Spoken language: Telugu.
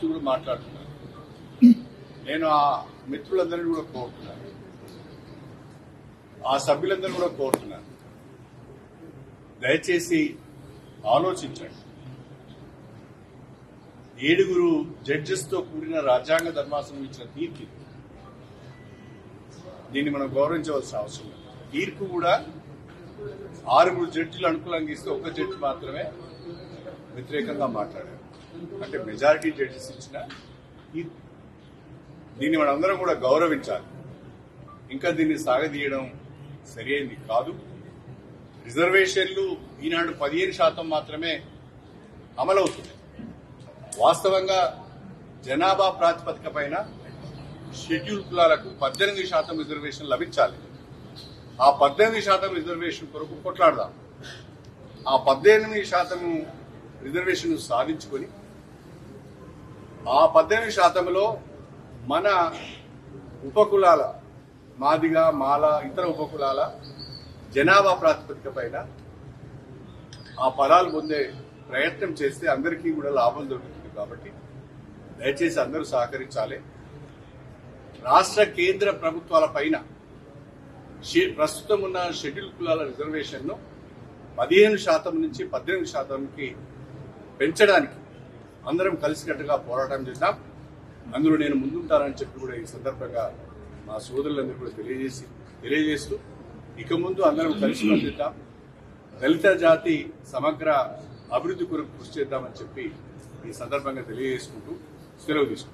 వ్యక్తి కూడా మాట్లాడుతున్నాను నేను ఆ మిత్రులందరినీ కూడా కోరుతున్నాను ఆ సభ్యులందరూ కూడా కోరుతున్నాను దయచేసి ఆలోచించండి ఏడుగురు జడ్జెస్ తో కూడిన రాజ్యాంగ ధర్మాసనం ఇచ్చిన తీర్పు ఇది. దీన్ని మనం గౌరవించవలసిన అవసరం లేదు తీర్పు కూడా ఆరుగురు జడ్జిలు అనుకూలంగా ఇస్తే ఒక జడ్జి మాత్రమే వ్యతిరేకంగా మాట్లాడారు అంటే మెజారిటీ జడ్జెస్ ఇచ్చిన తీర్పు దీన్ని మనందరం కూడా గౌరవించాలి ఇంకా దీన్ని సాగదీయడం సరి అయింది కాదు రిజర్వేషన్లు ఈనాడు పదిహేను శాతం మాత్రమే అమలవుతుంది వాస్తవంగా జనాభా ప్రాతిపదిక పైన షెడ్యూల్ కులాలకు పద్దెనిమిది శాతం రిజర్వేషన్ లభించాలి ఆ పద్దెనిమిది శాతం రిజర్వేషన్ కొరకు కొట్లాడదాం ఆ పద్దెనిమిది శాతం రిజర్వేషన్ సాధించుకొని ఆ పద్దెనిమిది శాతంలో మన ఉపకులాల మాదిగ మాల ఇతర ఉపకులాల జనాభా ప్రాతిపదిక పైన ఆ పదాలు పొందే ప్రయత్నం చేస్తే అందరికీ కూడా లాభం దొరుకుతుంది కాబట్టి దయచేసి అందరూ సహకరించాలి రాష్ట్ర కేంద్ర ప్రభుత్వాల పైన షే- ప్రస్తుతం ఉన్న షెడ్యూల్ కులాల రిజర్వేషన్ ను పదిహేను శాతం నుంచి పద్దెనిమిది శాతానికి పెంచడానికి అందరం కలిసికట్టుగా పోరాటం చేద్దాం అందులో నేను ముందుంటానని చెప్పి కూడా ఈ సందర్భంగా మా సోదరులందరూ కూడా తెలియజేసి తెలియజేస్తూ ఇక ముందు అందరం కలిసి పనిచేద్దాం దళిత జాతి సమగ్ర అభివృద్ధి కొరకు కృషి చేద్దామని చెప్పి ఈ సందర్భంగా తెలియజేసుకుంటూ సెలవు తీసుకుంటాం